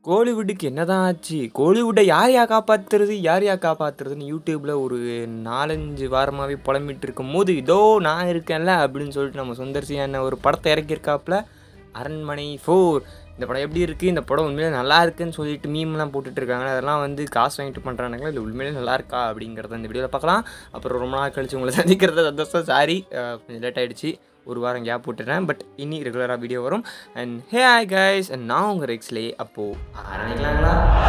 கோலிவுட்டுக்கு என்னதான் ஆச்சு கோலிவுட்டை யார் யா காப்பாற்றுறது யார் யா காப்பாற்றுறதுன்னு யூடியூப்பில் ஒரு நாலஞ்சு வாரமாகவே புலம்பிட்டு இருக்கும் போது இதோ நான் இருக்கேன்ல அப்படின்னு சொல்லிட்டு நம்ம சுந்தர்சியான ஒரு படத்தை இறக்கியிருக்காப்புல அரண்மனை ஃபோர் இந்த படம் எப்படி இருக்குது இந்த படம் உண்மையிலே நல்லா இருக்குன்னு சொல்லிட்டு மீம்லாம் போட்டுட்டு இருக்காங்க அதெல்லாம் வந்து காசு வாங்கிட்டு பண்ணுறானுங்களா இல்லை உண்மையிலே நல்லா இருக்கா அப்படிங்கிறத இந்த வீடியோவில் பார்க்கலாம் அப்புறம் ரொம்ப நாள் கழிச்சு உங்களை சந்திக்கிறது சந்தோஷம் சாரி கொஞ்சம் லேட் ஆகிடுச்சு ஒரு வாரம் கேப் போட்டுட்டேன் பட் இனி ரெகுலராக வீடியோ வரும் and hey hi guys and நான் உங்கள் ரெக்ஸ்லே அப்போது ஆரம்பிக்கலாங்களா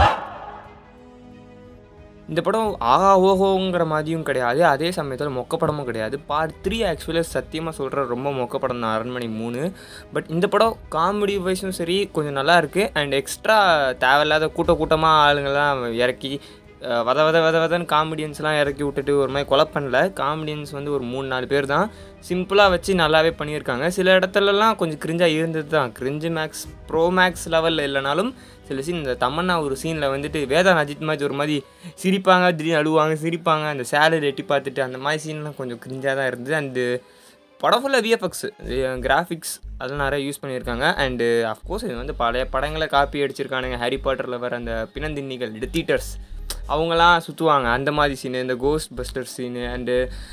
இந்த படம் ஆஹா ஓஹோங்கிற மாதிரியும் கிடையாது அதே சமயத்தில் மொக்க படமும் கிடையாது பார்ட் த்ரீ ஆக்சுவலாக சத்தியமாக சொல்கிற ரொம்ப மொக்க படம் தான் அரண்மனை மூணு பட் இந்த படம் காமெடி வைஸும் சரி கொஞ்சம் நல்லா இருக்குது அண்ட் எக்ஸ்ட்ரா தேவையில்லாத கூட்ட கூட்டமாக ஆளுங்கள்லாம் இறக்கி அஹ், வத வத வத வதன்னு காமெடியன்ஸ்லாம் இறக்கி விட்டுட்டு ஒரு மாதிரி கொலை பண்ணல காமெடியன்ஸ் வந்து ஒரு மூணு நாலு பேர் தான் சிம்பிளாக வச்சு நல்லாவே பண்ணியிருக்காங்க சில இடத்துலலாம் கொஞ்சம் கிரிஞ்சாக இருந்தது தான் கிரிஞ்சு மேக்ஸ் ப்ரோ மேக்ஸ் லெவலில் இல்லைனாலும் சில சீன் இந்த தமன்னா ஒரு சீனில் வந்துட்டு வேதா அஜித் மாதிரி ஒரு மாதிரி சிரிப்பாங்க திடீர்னு அழுவாங்க சிரிப்பாங்க அந்த சேலரி எட்டி பார்த்துட்டு அந்த மாதிரி சீன்லாம் கொஞ்சம் கிரிஞ்சாக தான் இருந்தது அண்டு படம் ஃபுல்லாக விஎஃப்எக்ஸ் கிராஃபிக்ஸ் அதெல்லாம் நிறைய யூஸ் பண்ணியிருக்காங்க அண்டு அஃப்கோர்ஸ் இது வந்து பழைய படங்களை காப்பி அடிச்சிருக்கானுங்க ஹாரி பாட்டரில் வர அந்த பிணந்தின்னிகள் டித்தீட்டர்ஸ் அவங்களாம் சுற்றுவாங்க அந்த மாதிரி சீனு இந்த கோஸ்ட் பஸ்டர் சீனு அண்டு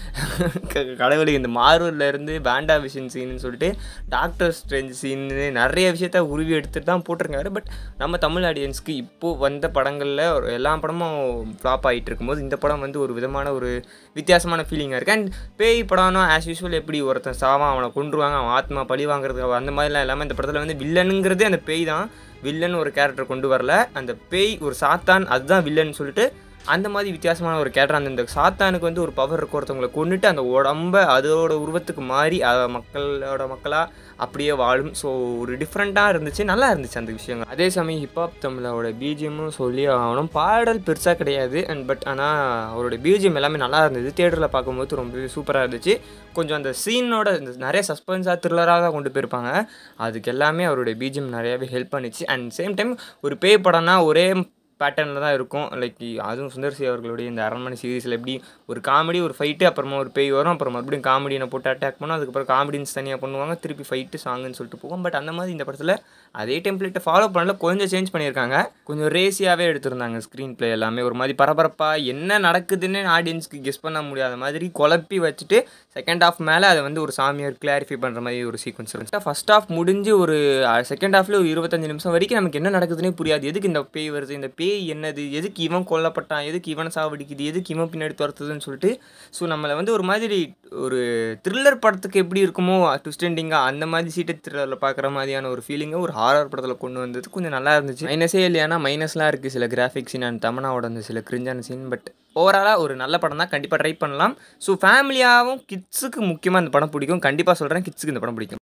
கடவுளுக்கு இந்த மார்வல்ல இருந்து பேண்டா விஷன் சீனுன்னு சொல்லிட்டு டாக்டர் ஸ்ட்ரெஞ்ச் சீனு நிறைய விஷயத்த உருவி எடுத்துட்டு தான் போட்டிருக்காரு பட் நம்ம தமிழ் ஆடியன்ஸ்க்கு இப்போது வந்த படங்களில் ஒரு எல்லா படமும் ஃப்ளாப் ஆகிட்டு இருக்கும்போது இந்த படம் வந்து ஒரு விதமான ஒரு வித்தியாசமான ஃபீலிங்காக இருக்குது அண்ட் பேய் படம்னா ஆஸ் யூஸ்வல் எப்படி ஒருத்தன் சாவான் அவனை கொண்டுருவாங்க அவன் ஆத்மா பழி வாங்குறதுக்கு அந்த மாதிரிலாம் இல்லாமல் இந்த படத்தில் வந்து வில்லனுங்கிறதே அந்த பேய் தான் வில்லன் ஒரு கேரக்டர் கொண்டு வரல அந்த பேய் ஒரு சாத்தான் அதுதான் வில்லன் சொல்லிட்டு அந்த மாதிரி வித்தியாசமான ஒரு கேரக்டர் அந்த இந்த சாத்தானுக்கு வந்து ஒரு பவர் இருக்க ஒருத்தவங்களை கொண்டுட்டு அந்த உடம்ப அதோட உருவத்துக்கு மாறி அஹ், மக்களோட மக்களாக அப்படியே வாழும் ஸோ ஒரு டிஃப்ரெண்ட்டாக இருந்துச்சு நல்லா இருந்துச்சு அந்த விஷயங்கள் அதே சமயம் ஹிப்ஹாப் தமிழோட பிஜிஎம்மும் சொல்லி ஆகணும் பாடல் பெருசாக கிடையாது அண்ட் பட் ஆனால் அவரோட பிஜிஎம் எல்லாமே நல்லா இருந்தது தேட்டரில் பார்க்கும்போது ரொம்பவே சூப்பராக இருந்துச்சு கொஞ்சம் அந்த சீனோட இந்த நிறைய சஸ்பென்ஸாக த்ரில்லராக தான் கொண்டு போயிருப்பாங்க அதுக்கு எல்லாமே அவருடைய பிஜிஎம் நிறையாவே ஹெல்ப் பண்ணிச்சு அண்ட் சேம் டைம் ஒரு பேய் படம்னா ஒரே பேட்டர்னில் தான் இருக்கும் லைக் அதுவும் சுந்தர்சி அவர்களுடைய இந்த அரண்மனை சீரீஸில் எப்படி ஒரு காமெடி ஒரு ஃபைட்டு அப்புறமா ஒரு பேய் வரும் அப்புறம் மறுபடியும் காமெடியை போட்டு அட்டாக் பண்ணும் அதுக்கப்புறம் காமெடின்ஸ் தனியாக பண்ணுவாங்க திருப்பி ஃபைட்டு சாங்குன்னு சொல்லிட்டு போகும் பட் அந்த மாதிரி இந்த படத்தில் அதே டெம்ப்ளேட்டை ஃபாலோ பண்ணல கொஞ்சம் சேஞ்ச் பண்ணியிருக்காங்க கொஞ்சம் ரேசியாகவே எடுத்திருந்தாங்க ஸ்க்ரீன் ப்ளே எல்லாமே ஒரு மாதிரி பரபரப்பாக என்ன நடக்குதுன்னு ஆடியன்ஸ்க்கு கெஸ் பண்ண முடியாத மாதிரி குழப்பி வச்சுட்டு செகண்ட் ஹாஃப் மேலே அதை வந்து ஒரு சாமியார் கிளாரிஃபை பண்ணுற மாதிரி ஒரு சீக்வன்ஸ் இருந்துச்சு ஃபஸ்ட் ஹாஃப் முடிஞ்சு ஒரு செகண்ட் ஹாஃபில் ஒரு இருபத்தஞ்சு நிமிஷம் வரைக்கும் நமக்கு என்ன நடக்குதுன்னே புரியாது எதுக்கு இந்த பேய் வருது இந்த பேய் என்னது எதுக்கு இவன் கொல்லப்பட்டான் எதுக்கு இவன் சாவடிக்குது எதுக்கு இவன் பின்னாடி துரத்துதுன்னு சொல்லிட்டு ஸோ நம்மளை வந்து ஒரு மாதிரி ஒரு த்ரில்லர் படத்துக்கு எப்படி இருக்குமோ ட்விஸ்ட் எண்டிங்காக அந்த மாதிரி சீட்டை த்ரில்லரில் பார்க்குற மாதிரியான ஒரு ஃபீலிங்கை ஒரு ஹாரர் படத்தில் கொண்டு வந்தது கொஞ்சம் நல்லா இருந்துச்சு மைனஸே இல்லையானா மைனஸ்லாம் இருக்குது சில கிராஃபிக் சீன் அண்ட் தமனாவோட அந்த சில கிரிஞ்சான சீன் பட் ஓவராலாக ஒரு நல்ல படம் தான் கண்டிப்பாக ட்ரை பண்ணலாம் ஸோ ஃபேமிலியாகவும் கிட்ஸுக்கு முக்கியமாக இந்த படம் பிடிக்கும் கண்டிப்பாக சொல்கிறேன் கிட்ஸுக்கு இந்த படம் பிடிக்கும்